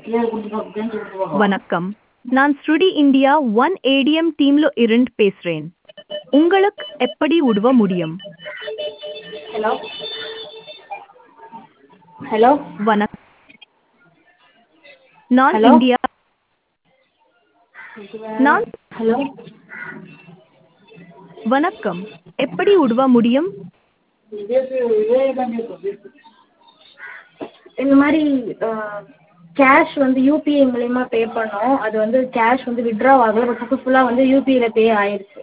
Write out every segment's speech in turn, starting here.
வணக்கம் நான் ஸ்ருடி இந்தியா ஒன் ஏடிஎம் டீம்ல இருந்து பேசுறேன் உங்களுக்கு எப்படி உதவ முடியும் ஹலோ ஹலோ வணக்கம் நான் Hello? இந்தியா நான் ஹலோ வணக்கம் எப்படி உதவ முடியும் இந்த மாதிரி கேஷ் வந்து யூபிஐ மூலயமா பே பண்ணோம் அது வந்து கேஷ் வந்து வித்ட்ரா ஆகல பட் சக்ஸஸ்ஃபுல்லாக வந்து யூபிஐயில் பே ஆயிடுச்சு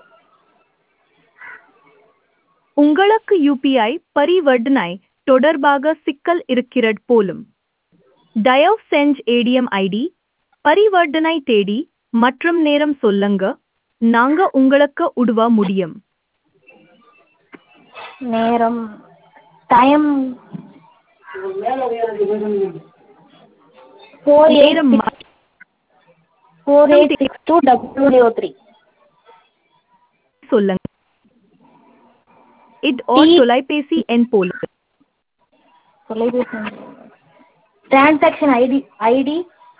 உங்களுக்கு யூபிஐ பரிவர்த்தனை தொடர்பாக சிக்கல் இருக்கிறது போலும் தயவு செஞ்சு ஏடிஎம் ஐடி பரிவர்த்தனை தேதி மற்றும் நேரம் சொல்லுங்க நாங்க உங்களுக்கு உதவ முடியும் நேரம் டைம் ஃபோர் எயிட் நேரம் மா- four eight six two double zero three சொல்லுங்க இது ஓர் டி- தொலைபேசி எண் போல தொலைபேசி transaction ID ID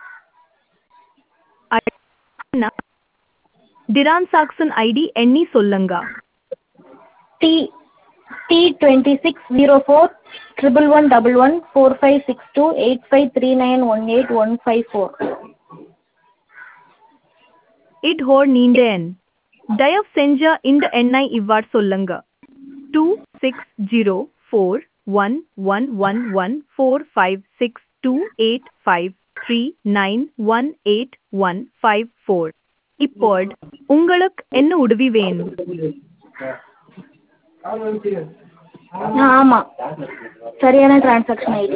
transaction ID எண்ணி சொல்லுங்க T T twenty six zero four triple one double one four five six two eight five three nine one eight one five four இட் ஹோர் நீண்ட எண் தயவு செஞ்ச இந்த எண்ணை இவ்வாறு சொல்லுங்க two six zero four one one one one four five six two eight five three nine one eight one five four இப்போது உங்களுக்கு என்ன உதவி வேணும் ஆமாம் சரியான டிரான்சாக்ஷன் ஐடி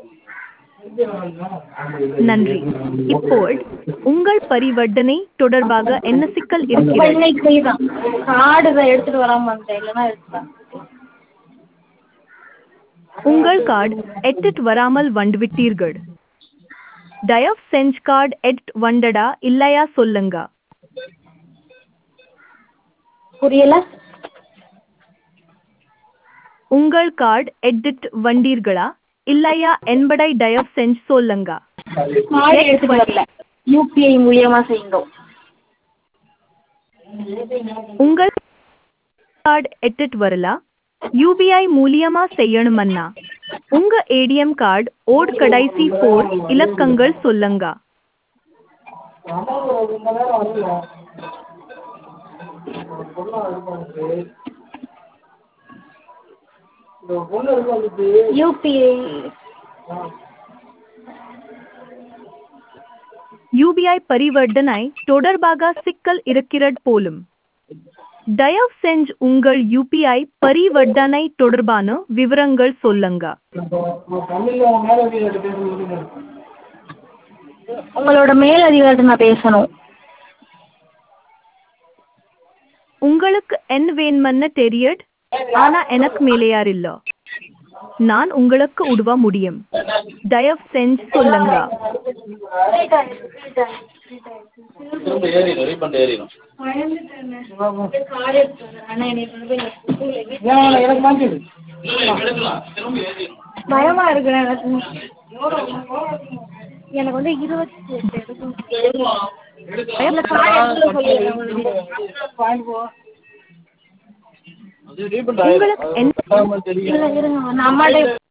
நன்றி இப்போது உங்கள் பரிவர்த்தனை தொடர்பாக என்ன சிக்கல் இருக்கிறது இன்னைக்கு தான் கார்டு இதை எடுத்துகிட்டு வராமல் வந்துட்டேன் இல்லைன்னா எடுத்துட்டேன் உங்கள் கார்டு எட்டிட் வராமல் வந்துவிட்டீர்கள் தயவு செஞ்சு கார்டு எட் வந்தடா இல்லையா சொல்லுங்க புரியல உங்கள் கார்டு எடிட் வந்தீர்களா இல்லையா என்பதை தயவு செஞ்சு சொல்லுங்க கார்டு எடுத்துகிட்டு வரல யூபிஐ மூலியமாக செய்யுங்க உங்கள் கார்டு எட்டிட் வரல யூபிஐ மூலியமா செய்யணுமன்னா உங்க ஏடிஎம் கார்டு ஓட் கடைசி போர் இலக்கங்கள் சொல்லுங்க யூபிஐ யூபிஐ பரிவர்த்தனை தொடர்பாக சிக்கல் இருக்கிறது போலும் தயவு செஞ்சு உங்கள் யூபிஐ பரிவர்த்தனை தொடர்பான விவரங்கள் சொல்லுங்க உங்களோட மேல் அதிகாரிட்ட நான் பேசணும் உங்களுக்கு என்ன வேணுமன்னு தெரியுது ஆனா எனக்கு மேலே யார் இல்ல நான் உங்களுக்கு உதவ முடியும் தயவு செஞ்சு சொல்லுங்க திரும்ப ஏறிடும் ரீஃபண்ட் ஏறிடும் எடுக்கலாம் திரும்ப ஏறிடும் பயமா இருக்கு எனக்கு எனக்கு வந்து இருபத்தி எட்டு எடுக்கணும். இந்த card எடுத்துட்டு சொல்லிடுறேன் உங்களுக்கு. அது ரீஃபண்ட் உங்களுக்கு என்ன- ஆயிடும் தெரியும் இல்ல இருங்க நான் அம்மாட்ட